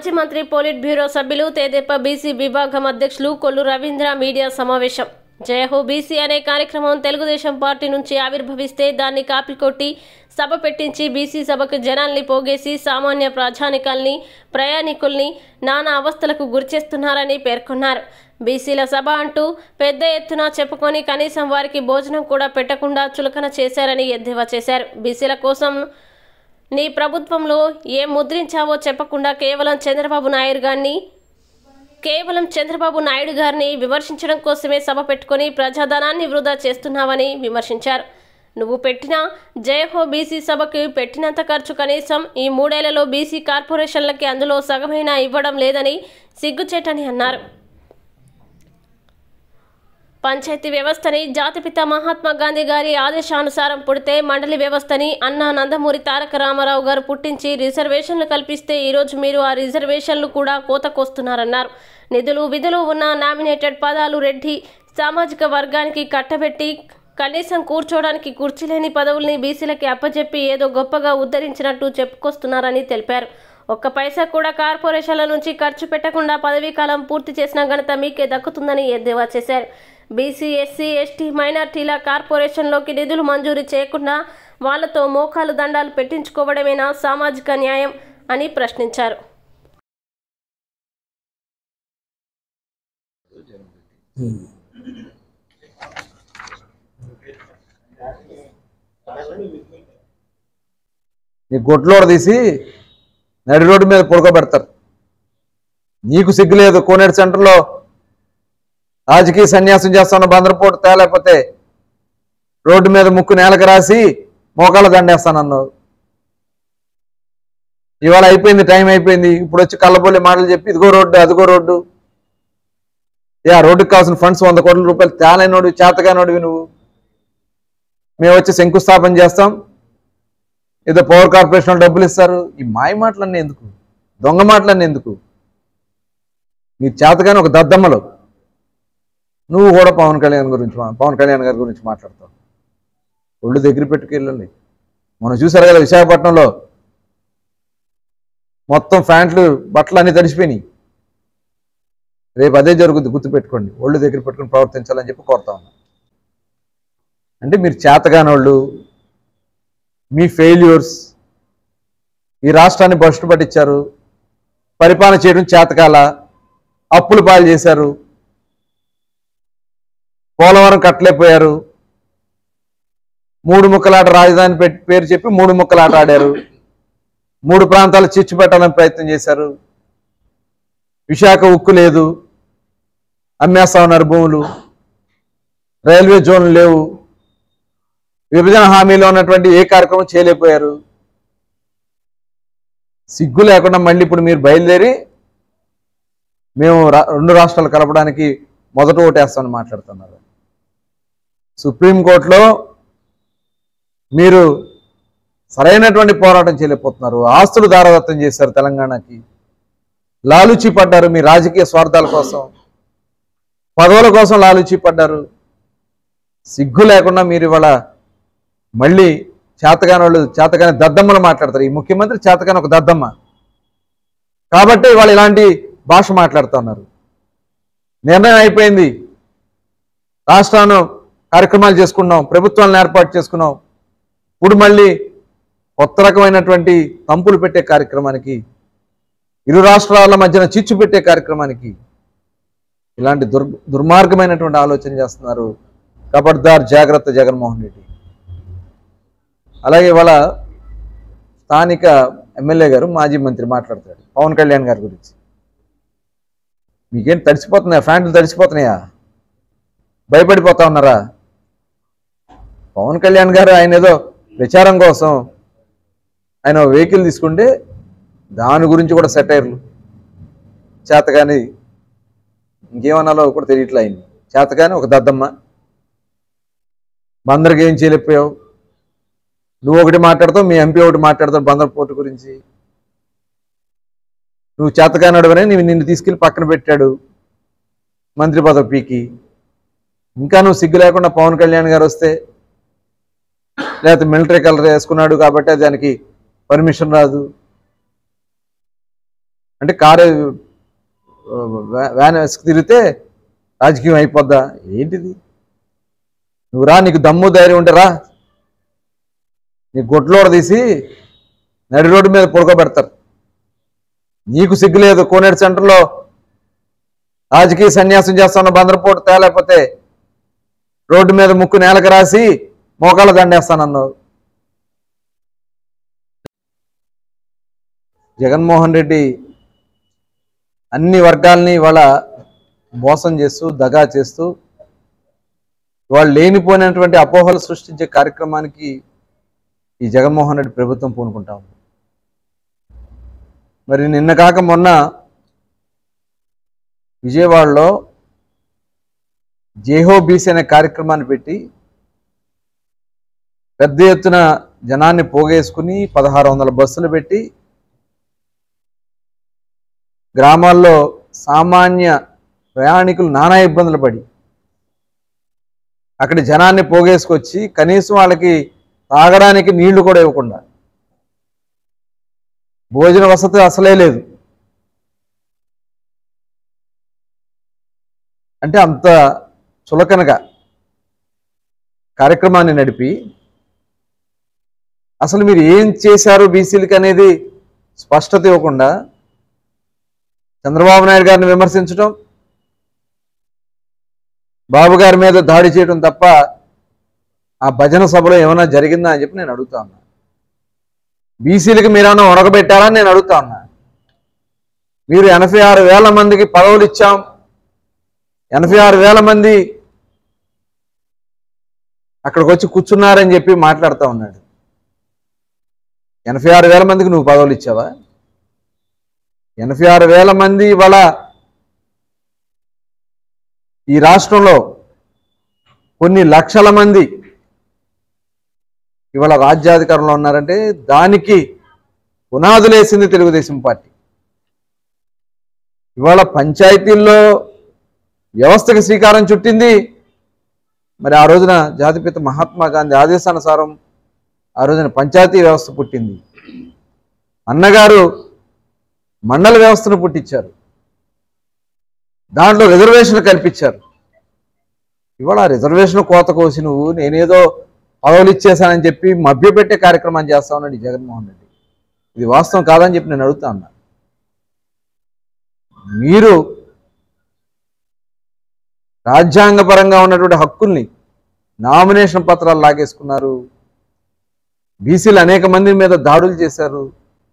మాజీ మంత్రి polit bureau సభ్యులు తెదేపా బీసీ విభాగం అధ్యక్షులు కొల్లు రవీంద్ర మీడియా సమావేశం జయహో బీసీ అనే కార్యక్రమం తెలుగుదేశం పార్టీ నుంచి ఆవిర్భవిస్తే దాన్ని కాపీ కొట్టి సభ పెట్టించి బీసీ సభకు జనాల్ని పోగేసి సామాన్య ప్రజానికల్ని ప్రయాణికుల్ని నానా అవస్థలకు గురిచేస్తున్నారని పేర్కొన్నారు బీసీల సభ అంటూ పెద్ద ఎత్తున చెప్పుకొని కనీసం వారికి భోజనం కూడా పెట్టకుండా చులకన చేశారని ఎద్దేవా చేశారు బీసీల కోసం నీ ప్రభుత్వంలో ఏం ముద్రించావో చెప్పకుండా కేవలం చంద్రబాబు నాయుడు గారిని కేవలం చంద్రబాబు నాయుడు గారిని విమర్శించడం కోసమే సభ పెట్టుకొని ప్రజాధనాన్ని వృధా చేస్తున్నావని విమర్శించారు నువ్వు పెట్టిన జయహో బీసీ సభకి పెట్టినంత ఖర్చు కనీసం ఈ మూడేళ్లలో బీసీ కార్పొరేషన్లకి అందులో సగమైనా ఇవ్వడం లేదని సిగ్గుచేటని అన్నారు పంచాయతీ వ్యవస్థని జాతిపిత మహాత్మా గాంధీ గారి ఆదేశానుసారం పుడితే మండలి వ్యవస్థని అన్నా నందమూరి తారక రామారావు గారు పుట్టించి రిజర్వేషన్లు కల్పిస్తే ఈరోజు మీరు ఆ రిజర్వేషన్లు కూడా కోతకొస్తున్నారన్నారు నిధులు విధులు ఉన్న నామినేటెడ్ పదాలు రెడ్డి సామాజిక వర్గానికి కట్టబెట్టి కనీసం కూర్చోవడానికి కుర్చీలేని పదవుల్ని బీసీలకి అప్పచెప్పి ఏదో గొప్పగా ఉద్ధరించినట్టు చెప్పుకొస్తున్నారని తెలిపారు ఒక్క పైసా కూడా కార్పొరేషన్ల నుంచి ఖర్చు పెట్టకుండా పదవీ కాలం పూర్తి చేసిన ఘనత మీకే దక్కుతుందని ఎద్దేవా చేశారు బీసీ ఎస్సీ ఎస్టీ మైనార్టీల కార్పొరేషన్లోకి నిధులు మంజూరు చేయకుండా వాళ్లతో మోకాలు దండాలు పెట్టించుకోవడమేనా సామాజిక న్యాయం అని ప్రశ్నించారు నీ గొడ్లోడ తీసి నడి రోడ్డు మీద పడుకోబెడతారు నీకు సిగ్గు లేదు కోనేరు సెంటర్లో రాజకీయ సన్యాసం చేస్తాను బందరపోటు తేలేకపోతే రోడ్డు మీద ముక్కు నేలకు రాసి మోకాళ్ళ దండేస్తానన్నావు ఇవాళ అయిపోయింది టైం అయిపోయింది ఇప్పుడు వచ్చి కళ్ళబొల్లి మాటలు చెప్పి ఇదిగో రోడ్డు అదిగో రోడ్డు ఏ ఆ రోడ్డుకి కావాల్సిన ఫండ్స్ వంద కోట్ల రూపాయలు తేలైనోడు చేతగానోడివి నువ్వు మేము వచ్చి శంకుస్థాపన చేస్తాం ఏదో పవర్ కార్పొరేషన్ వాళ్ళు డబ్బులు ఇస్తారు ఈ మాయ మాటలన్నీ ఎందుకు దొంగ మాటలన్నీ ఎందుకు మీరు చేతగానే ఒక దద్దమ్మలు నువ్వు కూడా పవన్ కళ్యాణ్ గురించి మా- పవన్ కళ్యాణ్ గారి గురించి మాట్లాడతావు ఒళ్ళు దగ్గర పెట్టుకెళ్ళండి మనం చూసారు కదా విశాఖపట్నంలో మొత్తం ప్యాంట్లు బట్టలు అన్నీ తడిసిపోయినాయి రేపు అదే జరుగుద్ది గుర్తుపెట్టుకోండి ఒళ్ళు దగ్గర పెట్టుకుని ప్రవర్తించాలని చెప్పి కోరుతా ఉన్నా అంటే మీరు చేతగానోళ్ళు మీ ఫెయిల్యూర్స్ ఈ రాష్ట్రాన్ని భ్రష్టు పట్టించారు పరిపాలన చేయడం చేతకాల అప్పులు పాలు చేశారు పోలవరం కట్టలేకపోయారు మూడు ముక్కలాట రాజధాని పెట్టి పేరు చెప్పి మూడు ముక్కలాట ఆడారు మూడు ప్రాంతాలు చిచ్చు పెట్టాలని ప్రయత్నం చేశారు విశాఖ ఉక్కు లేదు అమ్మేస్తా ఉన్నారు భూములు రైల్వే జోన్లు లేవు విభజన హామీలో ఉన్నటువంటి ఏ కార్యక్రమం చేయలేకపోయారు సిగ్గు లేకుండా మళ్ళీ ఇప్పుడు మీరు బయలుదేరి మేము రా- రెండు రాష్ట్రాలు కలపడానికి మొదట ఓటేస్తామని మాట్లాడుతున్నారు సుప్రీంకోర్టులో మీరు సరైనటువంటి పోరాటం చేయలేకపోతున్నారు ఆస్తులు దారదత్తం చేశారు తెలంగాణకి లాలుచి పడ్డారు మీ రాజకీయ స్వార్థాల కోసం పదవుల కోసం లాలుచి పడ్డారు సిగ్గు లేకుండా మీరు ఇవాళ మళ్ళీ చేతగాని వాళ్ళు చేతగాని దద్దమ్మలు మాట్లాడతారు ఈ ముఖ్యమంత్రి చేతగాని ఒక దద్దమ్మ కాబట్టి వాళ్ళు ఇలాంటి భాష మాట్లాడుతున్నారు నిర్ణయం అయిపోయింది రాష్ట్రాన్ని కార్యక్రమాలు చేసుకున్నాం ప్రభుత్వాలను ఏర్పాటు చేసుకున్నాం ఇప్పుడు మళ్ళీ కొత్త రకమైనటువంటి తంపులు పెట్టే కార్యక్రమానికి ఇరు రాష్ట్రాల మధ్యన చిచ్చు పెట్టే కార్యక్రమానికి ఇలాంటి దుర్ దుర్మార్గమైనటువంటి ఆలోచన చేస్తున్నారు కబడ్దార్ జాగ్రత్త జగన్మోహన్ రెడ్డి అలాగే ఇవాళ స్థానిక ఎమ్మెల్యే గారు మాజీ మంత్రి మాట్లాడతాడు పవన్ కళ్యాణ్ గారి గురించి మీకేం తడిసిపోతున్నాయా ఫ్యాంట్లు తడిసిపోతున్నాయా భయపడిపోతా ఉన్నారా పవన్ కళ్యాణ్ గారు ఆయన ఏదో ప్రచారం కోసం ఆయన వెహికల్ తీసుకుంటే దాని గురించి కూడా సెటైర్లు చేతగాని ఇంకేమన్నాలో కూడా తెలియట్లే అయింది చేతగాని ఒక దద్దమ్మ బందరికి ఏం చేయలేకపోయావు నువ్వు ఒకటి మాట్లాడతావు మీ ఎంపీ ఒకటి మాట్లాడతావు బందర్ పోర్టు గురించి నువ్వు చేతగానడవనే నీవు నిన్ను తీసుకెళ్లి పక్కన పెట్టాడు మంత్రి పదవి పీకి ఇంకా నువ్వు సిగ్గు లేకుండా పవన్ కళ్యాణ్ గారు వస్తే లేకపోతే మిలిటరీ కలర్ వేసుకున్నాడు కాబట్టి దానికి పర్మిషన్ రాదు అంటే కారు ఆ, వ్యా- వ్యాన్ వేసుకు తిరిగితే రాజకీయం అయిపోద్దా ఏంటిది నువ్వు రా నీకు దమ్ము ధైర్యం ఉంటే రా నీ గొడ్లోడ తీసి నడి రోడ్డు మీద పడుకోబెడతారు నీకు సిగ్గు లేదు కోనేరు సెంటర్లో రాజకీయ సన్యాసం చేస్తున్న బందరపోటు తేలేకపోతే రోడ్డు మీద ముక్కు నేలకు రాసి మోకాళ్ళ దండేస్తానన్నావు జగన్మోహన్ రెడ్డి అన్ని వర్గాల్ని ఇవాళ మోసం చేస్తూ దగా చేస్తూ వాళ్ళు లేనిపోయినటువంటి అపోహలు సృష్టించే కార్యక్రమానికి ఈ జగన్మోహన్ రెడ్డి ప్రభుత్వం పూనుకుంటా ఉంది మరి నిన్న కాక మొన్న విజయవాడలో జేహో బీసీ అనే కార్యక్రమాన్ని పెట్టి పెద్ద ఎత్తున జనాన్ని పోగేసుకుని పదహారు వందల బస్సులు పెట్టి గ్రామాల్లో సామాన్య ప్రయాణికులు నానా ఇబ్బందులు పడి అక్కడి జనాన్ని పోగేసుకొచ్చి కనీసం వాళ్ళకి తాగడానికి నీళ్లు కూడా ఇవ్వకుండా భోజన వసతి అసలే లేదు అంటే అంత చులకనగా కార్యక్రమాన్ని నడిపి అసలు మీరు ఏం చేశారు బీసీలకి అనేది స్పష్టత ఇవ్వకుండా చంద్రబాబు నాయుడు గారిని విమర్శించడం బాబు గారి మీద దాడి చేయడం తప్ప ఆ భజన సభలో ఏమైనా జరిగిందా అని చెప్పి నేను అడుగుతా ఉన్నా బీసీలకి మీరేమైనా ఉనకబెట్టారా అని నేను అడుగుతా ఉన్నా మీరు ఎనభై ఆరు వేల మందికి పదవులు ఇచ్చాం ఎనభై ఆరు వేల మంది అక్కడికి వచ్చి కూర్చున్నారని చెప్పి మాట్లాడుతూ ఉన్నాడు ఎనభై ఆరు వేల మందికి నువ్వు పదవులు ఇచ్చావా ఎనభై ఆరు వేల మంది ఇవాళ ఈ రాష్ట్రంలో కొన్ని లక్షల మంది ఇవాళ రాజ్యాధికారంలో ఉన్నారంటే దానికి పునాదులేసింది తెలుగుదేశం పార్టీ ఇవాళ పంచాయతీల్లో వ్యవస్థకి శ్రీకారం చుట్టింది మరి ఆ రోజున జాతిపిత మహాత్మా గాంధీ ఆదేశానుసారం ఆ రోజున పంచాయతీ వ్యవస్థ పుట్టింది అన్నగారు మండల వ్యవస్థను పుట్టించారు దాంట్లో రిజర్వేషన్ కల్పించారు ఇవాళ ఆ రిజర్వేషన్ కోత కోసి నువ్వు నేనేదో పదవులు ఇచ్చేసానని చెప్పి మభ్యపెట్టే కార్యక్రమం చేస్తా ఉన్నాడు ఈ జగన్మోహన్ రెడ్డి ఇది వాస్తవం కాదని చెప్పి నేను అడుగుతా ఉన్నా మీరు రాజ్యాంగపరంగా ఉన్నటువంటి హక్కుల్ని నామినేషన్ పత్రాలు లాగేసుకున్నారు బీసీలు అనేక మంది మీద దాడులు చేశారు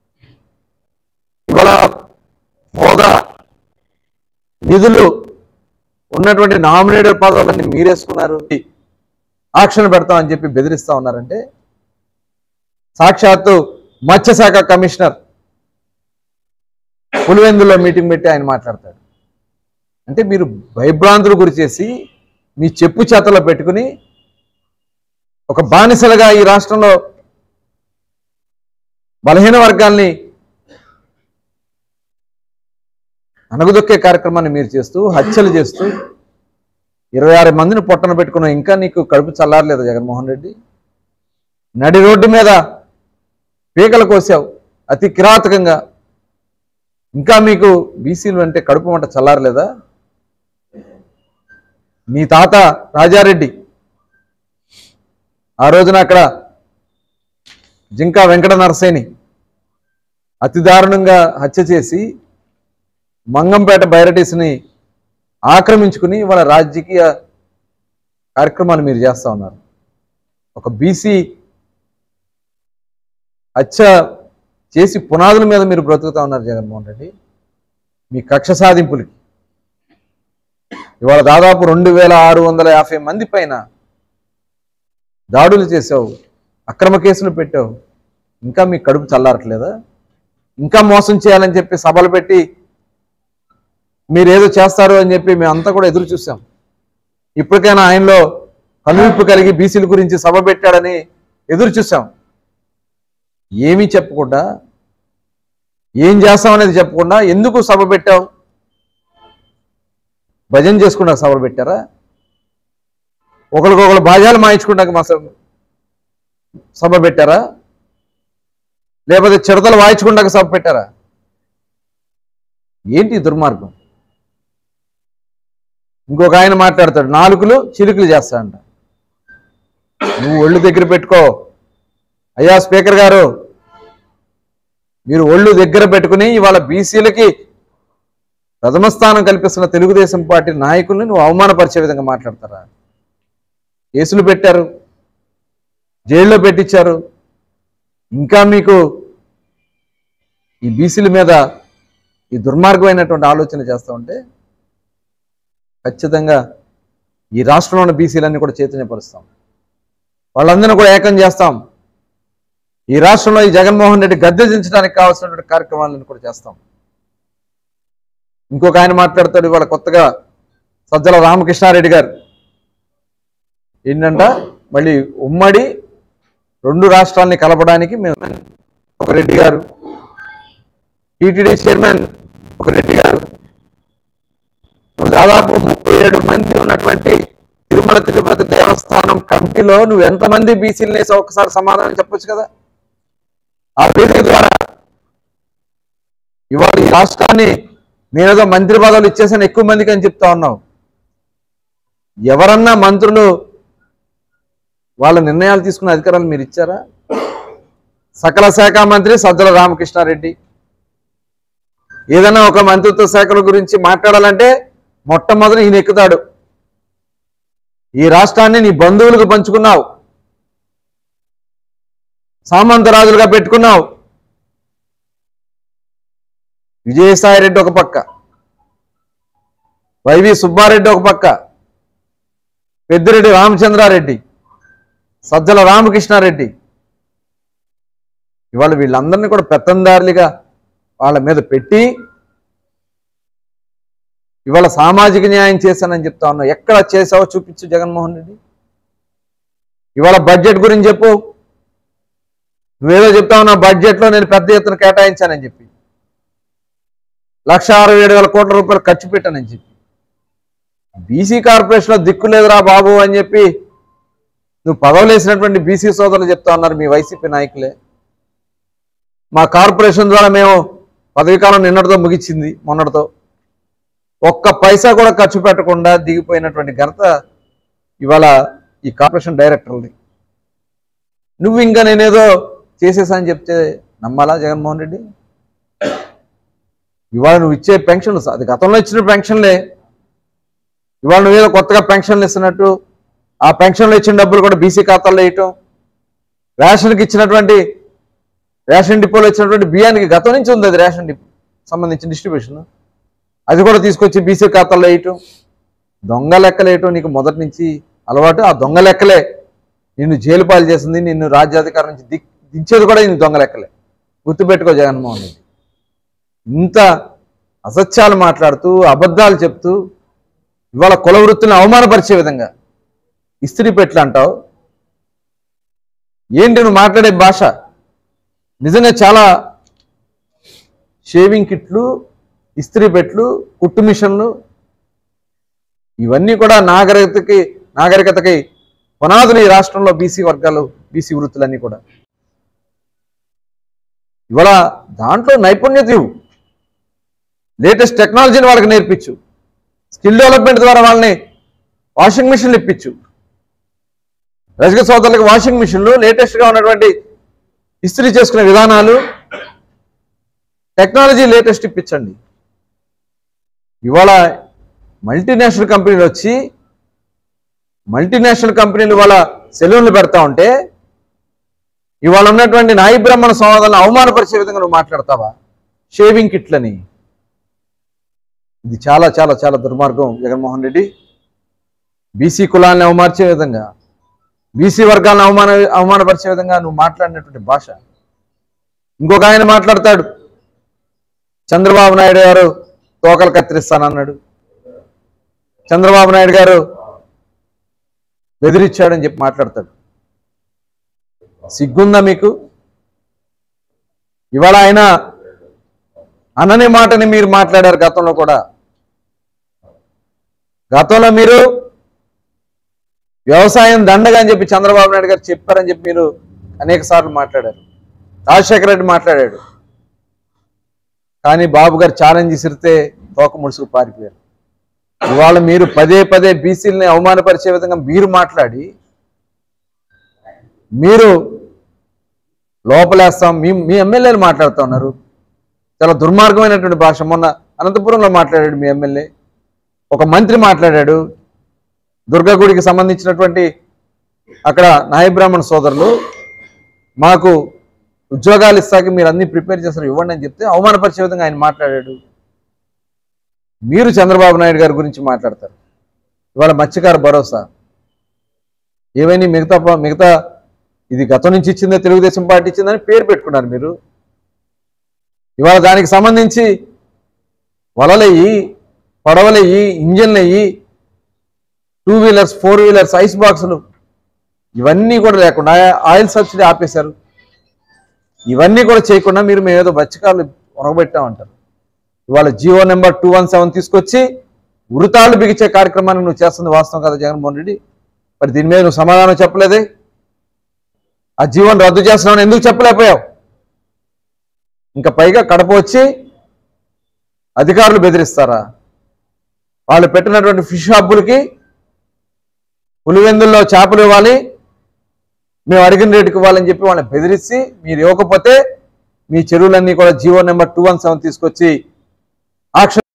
ఇవాళ హోదా నిధులు ఉన్నటువంటి నామినేటెడ్ పదవులన్నీ మీరేసుకున్నారు ఆక్షన్ పెడతామని చెప్పి బెదిరిస్తా ఉన్నారంటే సాక్షాత్తు మత్స్యశాఖ కమిషనర్ పులివెందులో మీటింగ్ పెట్టి ఆయన మాట్లాడతాడు అంటే మీరు భయభ్రాంతులు గురి చేసి మీ చెప్పు చేతలో పెట్టుకుని ఒక బానిసలుగా ఈ రాష్ట్రంలో బలహీన వర్గాల్ని అనగదొక్కే కార్యక్రమాన్ని మీరు చేస్తూ హత్యలు చేస్తూ ఇరవై ఆరు మందిని పొట్టన పెట్టుకున్నావు ఇంకా నీకు కడుపు చల్లారలేదు జగన్మోహన్ రెడ్డి నడి రోడ్డు మీద పీకలు కోసావు అతి కిరాతకంగా ఇంకా మీకు బీసీలు అంటే కడుపు మంట చల్లారలేదా నీ తాత రాజారెడ్డి ఆ రోజున అక్కడ జింకా వెంకట నరసేని అతి దారుణంగా హత్య చేసి మంగంపేట బైరటీస్ని ఆక్రమించుకుని వాళ్ళ రాజకీయ కార్యక్రమాలు మీరు చేస్తూ ఉన్నారు ఒక బీసీ హత్య చేసి పునాదుల మీద మీరు బ్రతుకుతా ఉన్నారు జగన్మోహన్ రెడ్డి మీ కక్ష సాధింపులకి ఇవాళ దాదాపు రెండు వేల ఆరు వందల యాభై మంది పైన దాడులు చేసావు అక్రమ కేసులు పెట్టావు ఇంకా మీ కడుపు చల్లారట్లేదా ఇంకా మోసం చేయాలని చెప్పి సభలు పెట్టి మీరేదో చేస్తారు అని చెప్పి మేమంతా కూడా ఎదురు చూసాం ఇప్పటికైనా ఆయనలో కనువిప్పు కలిగి బీసీల గురించి సభ పెట్టాడని ఎదురు చూసాం ఏమీ చెప్పకుండా ఏం చేస్తాం అనేది చెప్పకుండా ఎందుకు సభ పెట్టావు భజన చేసుకున్నా సభలు పెట్టారా ఒకరికొకరు బాజాలు మాయించుకుంటాక మా సభ సభ పెట్టారా లేకపోతే చిడతలు వాయించుకుంటాక సభ పెట్టారా ఏంటి ఈ దుర్మార్గం ఇంకొక ఆయన మాట్లాడతాడు నాలుగులు చిలుకులు చేస్తాడంట నువ్వు ఒళ్ళు దగ్గర పెట్టుకో అయ్యా స్పీకర్ గారు మీరు ఒళ్ళు దగ్గర పెట్టుకుని ఇవాళ బీసీలకి ప్రథమ స్థానం కల్పిస్తున్న తెలుగుదేశం పార్టీ నాయకుల్ని నువ్వు అవమానపరిచే విధంగా మాట్లాడతారా కేసులు పెట్టారు జైల్లో పెట్టించారు ఇంకా మీకు ఈ బీసీల మీద ఈ దుర్మార్గమైనటువంటి ఆలోచన చేస్తూ ఉంటే ఖచ్చితంగా ఈ రాష్ట్రంలో ఉన్న బీసీలన్నీ కూడా చైతన్యపరుస్తాం వాళ్ళందరినీ కూడా ఏకం చేస్తాం ఈ రాష్ట్రంలో ఈ జగన్మోహన్ రెడ్డి గద్దె దించడానికి కావాల్సినటువంటి కార్యక్రమాలను కూడా చేస్తాం ఇంకొక ఆయన మాట్లాడతాడు ఇవాళ కొత్తగా సజ్జల రామకృష్ణారెడ్డి గారు ఏంటంట మళ్ళీ ఉమ్మడి రెండు రాష్ట్రాలని కలపడానికి మేము ఒక రెడ్డి గారు టీటీడీ చైర్మన్ ఒక రెడ్డి గారు దాదాపు ముప్పై ఏడు మంది ఉన్నటువంటి తిరుమల తిరుపతి దేవస్థానం కమిటీలో నువ్వు ఎంతమంది బీసీలు వేసావు ఒకసారి సమాధానం చెప్పొచ్చు కదా ఆ వేదిక ద్వారా ఇవాళ ఈ రాష్ట్రాన్ని నేనేదో మంత్రి పదవులు ఇచ్చేసాను ఎక్కువ మందికి అని చెప్తా ఉన్నావు ఎవరన్నా మంత్రులు వాళ్ళ నిర్ణయాలు తీసుకునే అధికారాలు మీరు ఇచ్చారా సకల శాఖ మంత్రి సజ్జల రామకృష్ణారెడ్డి ఏదైనా ఒక మంత్రిత్వ శాఖల గురించి మాట్లాడాలంటే మొట్టమొదటి ఈయన ఎక్కుతాడు ఈ రాష్ట్రాన్ని నీ బంధువులకు పంచుకున్నావు సామంతరాజులుగా పెట్టుకున్నావు విజయసాయి రెడ్డి ఒక పక్క వైవి సుబ్బారెడ్డి ఒక పక్క పెద్దిరెడ్డి రామచంద్రారెడ్డి సజ్జల రామకృష్ణారెడ్డి ఇవాళ వీళ్ళందరినీ కూడా పెత్తందారులుగా వాళ్ళ మీద పెట్టి ఇవాళ సామాజిక న్యాయం చేశానని చెప్తా ఉన్నావు ఎక్కడ చేసావో చూపించు జగన్మోహన్ రెడ్డి ఇవాళ బడ్జెట్ గురించి చెప్పు నువ్వేదో చెప్తా ఉన్నావు బడ్జెట్లో నేను పెద్ద ఎత్తున కేటాయించానని చెప్పి లక్ష అరవై ఏడు వేల కోట్ల రూపాయలు ఖర్చు పెట్టానని చెప్పి బీసీ కార్పొరేషన్లో దిక్కు లేదురా బాబు అని చెప్పి నువ్వు పదవులు వేసినటువంటి బీసీ సోదరులు చెప్తా ఉన్నారు మీ వైసీపీ నాయకులే మా కార్పొరేషన్ ద్వారా మేము పదవీకాలం నిన్నటితో ముగిసింది మొన్నటితో ఒక్క పైసా కూడా ఖర్చు పెట్టకుండా దిగిపోయినటువంటి ఘనత ఇవాళ ఈ కార్పొరేషన్ డైరెక్టర్ది నువ్వు ఇంకా నేనేదో చేసేసా అని చెప్తే నమ్మాలా జగన్మోహన్ రెడ్డి ఇవాళ నువ్వు ఇచ్చే పెన్షన్లు అది గతంలో ఇచ్చిన పెన్షన్లే ఇవాళ నువ్వేదో కొత్తగా పెన్షన్లు ఇస్తున్నట్టు ఆ పెన్షన్లు ఇచ్చిన డబ్బులు కూడా బీసీ ఖాతాల్లో వేయటం రేషన్కి ఇచ్చినటువంటి రేషన్ డిపోలో ఇచ్చినటువంటి బియ్యానికి గతం నుంచి ఉంది అది రేషన్ డిపో సంబంధించిన డిస్ట్రిబ్యూషన్ అది కూడా తీసుకొచ్చి బీసీ ఖాతాల్లో వేయటం దొంగ లెక్కలు వేయటం నీకు మొదటి నుంచి అలవాటు ఆ దొంగ లెక్కలే నిన్ను జైలు పాలు చేసింది నిన్ను రాజ్యాధికారం నుంచి దిక్ దించేది కూడా నిన్ను దొంగ లెక్కలే గుర్తుపెట్టుకో జగన్మోహన్ రెడ్డి ఇంత అసత్యాలు మాట్లాడుతూ అబద్ధాలు చెప్తూ ఇవాళ కుల వృత్తిని అవమానపరిచే విధంగా ఇస్త్రీ పెట్లు అంటావు ఏంటి నువ్వు మాట్లాడే భాష నిజంగా చాలా షేవింగ్ కిట్లు ఇస్త్రీ పెట్లు కుట్టు మిషన్లు ఇవన్నీ కూడా నాగరికతకి నాగరికతకి పునాదులు ఈ రాష్ట్రంలో బీసీ వర్గాలు బీసీ వృత్తులన్నీ కూడా ఇవాళ దాంట్లో నైపుణ్యత ఇవ్వు లేటెస్ట్ టెక్నాలజీని వాళ్ళకి నేర్పించు స్కిల్ డెవలప్మెంట్ ద్వారా వాళ్ళని వాషింగ్ మిషన్లు ఇప్పించు రజక సోదరులకు వాషింగ్ మిషన్లు లేటెస్ట్గా ఉన్నటువంటి ఇస్త్రీ చేసుకునే విధానాలు టెక్నాలజీ లేటెస్ట్ ఇప్పించండి ఇవాళ మల్టీనేషనల్ కంపెనీలు వచ్చి మల్టీనేషనల్ కంపెనీలు ఇవాళ సెలూన్లు పెడతా ఉంటే ఇవాళ ఉన్నటువంటి నాయి బ్రహ్మణ సమాధానం అవమానపరిచే విధంగా నువ్వు మాట్లాడతావా షేవింగ్ కిట్లని ఇది చాలా చాలా చాలా దుర్మార్గం జగన్మోహన్ రెడ్డి బీసీ కులాన్ని అవమార్చే విధంగా బీసీ వర్గాలను అవమాన అవమానపరిచే విధంగా నువ్వు మాట్లాడినటువంటి భాష ఇంకొక ఆయన మాట్లాడతాడు చంద్రబాబు నాయుడు గారు తోకలు కత్తిరిస్తానన్నాడు చంద్రబాబు నాయుడు గారు బెదిరించాడని చెప్పి మాట్లాడతాడు సిగ్గుందా మీకు ఇవాళ ఆయన అనని మాటని మీరు మాట్లాడారు గతంలో కూడా గతంలో మీరు వ్యవసాయం దండగా అని చెప్పి చంద్రబాబు నాయుడు గారు చెప్పారని చెప్పి మీరు అనేక సార్లు మాట్లాడారు రాజశేఖర రెడ్డి మాట్లాడాడు కానీ బాబు గారు ఛాలెంజ్ ఇసిరితే తోక ముడుసుకు పారిపోయారు ఇవాళ మీరు పదే పదే బీసీలని అవమానపరిచే విధంగా మీరు మాట్లాడి మీరు లోపలేస్తాం మీ మీ ఎమ్మెల్యేలు మాట్లాడుతూ ఉన్నారు చాలా దుర్మార్గమైనటువంటి భాష మొన్న అనంతపురంలో మాట్లాడాడు మీ ఎమ్మెల్యే ఒక మంత్రి మాట్లాడాడు దుర్గాగుడికి సంబంధించినటువంటి అక్కడ నాయ బ్రాహ్మణ సోదరులు మాకు ఉద్యోగాలు ఇస్తాక మీరు అన్ని ప్రిపేర్ చేస్తారు ఇవ్వండి అని చెప్తే అవమానపరిచే విధంగా ఆయన మాట్లాడాడు మీరు చంద్రబాబు నాయుడు గారి గురించి మాట్లాడతారు ఇవాళ మత్స్యకార భరోసా ఏవైనా మిగతా ప- మిగతా ఇది గతం నుంచి ఇచ్చిందే తెలుగుదేశం పార్టీ ఇచ్చిందని పేరు పెట్టుకున్నారు మీరు ఇవాళ దానికి సంబంధించి వలలయ్యి పడవలయ్యి ఇంజన్లు అయ్యి two wheelers four wheelers ice బాక్సులు ఇవన్నీ కూడా లేకుండా ఆయిల్ సబ్సిడీ ఆపేశారు ఇవన్నీ కూడా చేయకుండా మీరు మేము ఏదో బచ్చకాలు ఉరగబెట్టామంటారు ఇవాళ GO number two one seven తీసుకొచ్చి ఉరితాళ్ళు బిగించే కార్యక్రమాన్ని నువ్వు చేస్తుంది వాస్తవం కదా జగన్మోహన్ రెడ్డి మరి దీని మీద నువ్వు సమాధానం చెప్పలేదే ఆ జీవోని రద్దు చేస్తున్నావు ఎందుకు చెప్పలేకపోయావు ఇంకా పైగా కడప వచ్చి అధికారులు బెదిరిస్తారా వాళ్ళు పెట్టినటువంటి ఫిష్ హబ్బులకి పులివెందుల్లో చేపలు ఇవ్వాలి మేము అడిగిన రేటుకి ఇవ్వాలని చెప్పి వాళ్ళని బెదిరించి మీరు ఇవ్వకపోతే మీ చెరువులన్నీ కూడా GO number two one seven తీసుకొచ్చి ఆక్షన్